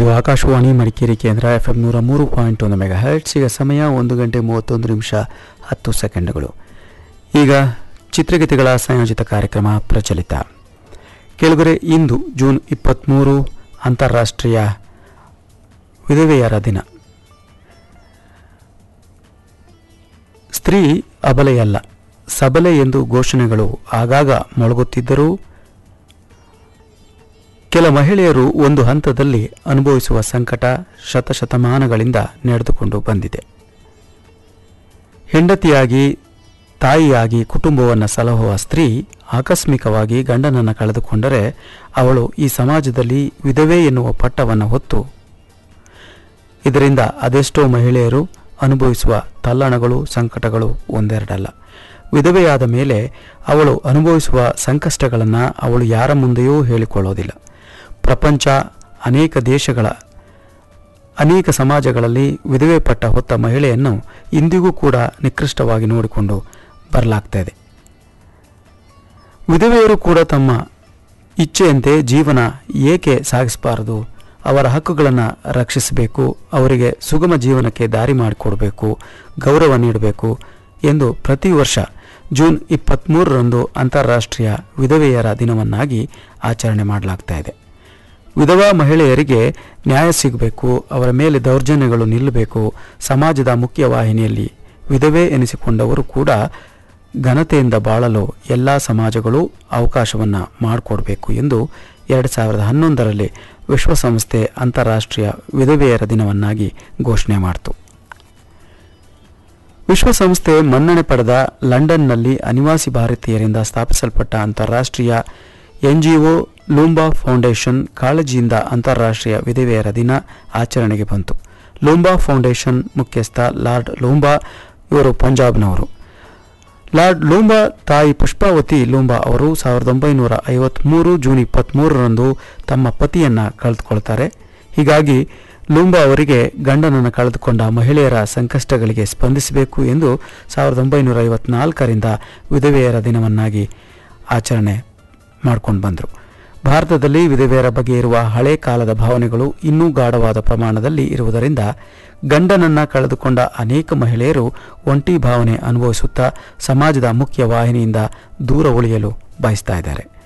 ಇದು ಆಕಾಶವಾಣಿ ಮಡಿಕೇರಿ ಕೇಂದ್ರ F M ನೂರ ಮೂರು ಪಾಯಿಂಟ್ ಒಂದು ಮೆಗಾ ಹರ್ಟ್ಸ್ ಈಗ ಸಮಯ ಒಂದು ಗಂಟೆ ಮೂವತ್ತೊಂದು ನಿಮಿಷ ಹತ್ತು ಸೆಕೆಂಡ್ಗಳು ಈಗ ಚಿತ್ರಗೀತೆಗಳ ಸಂಯೋಜಿತ ಕಾರ್ಯಕ್ರಮ ಪ್ರಚಲಿತ ಕೆಳಗರೆ ಇಂದು ಜೂನ್ ಇಪ್ಪತ್ತ್ಮೂರು ಅಂತಾರಾಷ್ಟ್ರೀಯ ವಿಧವೆಯರ ದಿನ ಸ್ತ್ರೀ ಅಬಲೆಯಲ್ಲ ಸಬಲೆ ಎಂದು ಘೋಷಣೆಗಳು ಆಗಾಗ ಮೊಳಗುತ್ತಿದ್ದರೂ ಕೆಲ ಮಹಿಳೆಯರು ಒಂದು ಹಂತದಲ್ಲಿ ಅನುಭವಿಸುವ ಸಂಕಟ ಶತಶತಮಾನಗಳಿಂದ ನಡೆದುಕೊಂಡು ಬಂದಿದೆ ಹೆಂಡತಿಯಾಗಿ ತಾಯಿಯಾಗಿ ಕುಟುಂಬವನ್ನು ಸಲಹುವ ಸ್ತ್ರೀ ಆಕಸ್ಮಿಕವಾಗಿ ಗಂಡನನ್ನು ಕಳೆದುಕೊಂಡರೆ ಅವಳು ಈ ಸಮಾಜದಲ್ಲಿ ವಿಧವೆ ಎನ್ನುವ ಪಟ್ಟವನ್ನು ಹೊತ್ತು ಇದರಿಂದ ಅದೆಷ್ಟೋ ಮಹಿಳೆಯರು ಅನುಭವಿಸುವ ತಲ್ಲಣಗಳು ಸಂಕಟಗಳು ಒಂದೆರಡಲ್ಲ ವಿಧವೆಯಾದ ಮೇಲೆ ಅವಳು ಅನುಭವಿಸುವ ಸಂಕಷ್ಟಗಳನ್ನು ಅವಳು ಯಾರ ಮುಂದೆಯೂ ಹೇಳಿಕೊಳ್ಳೋದಿಲ್ಲ ಪ್ರಪಂಚ ಅನೇಕ ದೇಶಗಳ ಅನೇಕ ಸಮಾಜಗಳಲ್ಲಿ ವಿಧವೆ ಪಟ್ಟ ಹೊತ್ತ ಮಹಿಳೆಯನ್ನು ಇಂದಿಗೂ ಕೂಡ ನಿಕೃಷ್ಟವಾಗಿ ನೋಡಿಕೊಂಡು ಬರಲಾಗ್ತಾ ಇದೆ ವಿಧವೆಯರು ಕೂಡ ತಮ್ಮ ಇಚ್ಛೆಯಂತೆ ಜೀವನ ಏಕೆ ಸಾಗಿಸಬಾರದು ಅವರ ಹಕ್ಕುಗಳನ್ನು ರಕ್ಷಿಸಬೇಕು ಅವರಿಗೆ ಸುಗಮ ಜೀವನಕ್ಕೆ ದಾರಿ ಮಾಡಿಕೊಡಬೇಕು ಗೌರವ ನೀಡಬೇಕು ಎಂದು ಪ್ರತಿ ವರ್ಷ ಜೂನ್ ಇಪ್ಪತ್ತ್ಮೂರರಂದು ಅಂತಾರಾಷ್ಟ್ರೀಯ ವಿಧವೆಯರ ದಿನವನ್ನಾಗಿ ಆಚರಣೆ ಮಾಡಲಾಗ್ತಾ ಇದೆ ವಿಧವಾ ಮಹಿಳೆಯರಿಗೆ ನ್ಯಾಯ ಸಿಗಬೇಕು ಅವರ ಮೇಲೆ ದೌರ್ಜನ್ಯಗಳು ನಿಲ್ಲಬೇಕು ಸಮಾಜದ ಮುಖ್ಯವಾಹಿನಿಯಲ್ಲಿ ವಿಧವೆ ಎನಿಸಿಕೊಂಡವರು ಕೂಡ ಘನತೆಯಿಂದ ಬಾಳಲು ಎಲ್ಲ ಸಮಾಜಗಳು ಅವಕಾಶವನ್ನು ಮಾಡಿಕೊಡಬೇಕು ಎಂದು ಎರಡು ಸಾವಿರದ ಹನ್ನೊಂದರಲ್ಲಿ ವಿಶ್ವಸಂಸ್ಥೆ ಅಂತಾರಾಷ್ಟ್ರೀಯ ವಿಧವೆಯರ ದಿನವನ್ನಾಗಿ ಘೋಷಣೆ ಮಾಡಿತು ವಿಶ್ವಸಂಸ್ಥೆ ಮನ್ನಣೆ ಪಡೆದ ಲಂಡನ್ನಲ್ಲಿ ಅನಿವಾಸಿ ಭಾರತೀಯರಿಂದ ಸ್ಥಾಪಿಸಲ್ಪಟ್ಟ ಅಂತಾರಾಷ್ಟ್ರೀಯ ಎನ್ಜಿಒ ಲೂಂಬಾ ಫೌಂಡೇಶನ್ ಕಾಳಜಿಯಿಂದ ಅಂತಾರಾಷ್ಟ್ರೀಯ ವಿಧವೆಯರ ದಿನ ಆಚರಣೆಗೆ ಬಂತು ಲೂಂಬಾ ಫೌಂಡೇಶನ್ ಮುಖ್ಯಸ್ಥ ಲಾರ್ಡ್ ಲೂಂಬಾ ಇವರು ಪಂಜಾಬ್ನವರು ಲಾರ್ಡ್ ಲೂಂಬಾ ತಾಯಿ ಪುಷ್ಪಾವತಿ ಲೂಂಬಾ ಅವರು ಸಾವಿರದ ಒಂಬೈನೂರ ಐವತ್ತ್ಮೂರು ಜೂನ್ ಇಪ್ಪತ್ತ್ಮೂರರಂದು ತಮ್ಮ ಪತಿಯನ್ನು ಕಳೆದುಕೊಳ್ತಾರೆ ಹೀಗಾಗಿ ಲೂಂಬಾ ಅವರಿಗೆ ಗಂಡನನ್ನು ಕಳೆದುಕೊಂಡ ಮಹಿಳೆಯರ ಸಂಕಷ್ಟಗಳಿಗೆ ಸ್ಪಂದಿಸಬೇಕು ಎಂದು ಸಾವಿರದ ಒಂಬೈನೂರ ಐವತ್ನಾಲ್ಕರಿಂದ ವಿಧವೆಯರ ದಿನವನ್ನಾಗಿ ಆಚರಣೆ ಮಾಡ್ಕೊಂಡು ಬಂದರು ಭಾರತದಲ್ಲಿ ವಿಧವೆಯರ ಬಗ್ಗೆ ಇರುವ ಹಳೆ ಕಾಲದ ಭಾವನೆಗಳು ಇನ್ನೂ ಗಾಢವಾದ ಪ್ರಮಾಣದಲ್ಲಿ ಇರುವುದರಿಂದ ಗಂಡನನ್ನ ಕಳೆದುಕೊಂಡ ಅನೇಕ ಮಹಿಳೆಯರು ಒಂಟಿ ಭಾವನೆ ಅನುಭವಿಸುತ್ತಾ ಸಮಾಜದ ಮುಖ್ಯ ವಾಹಿನಿಯಿಂದ ದೂರ ಉಳಿಯಲು ಬಯಸ್ತಾ ಇದ್ದಾರೆ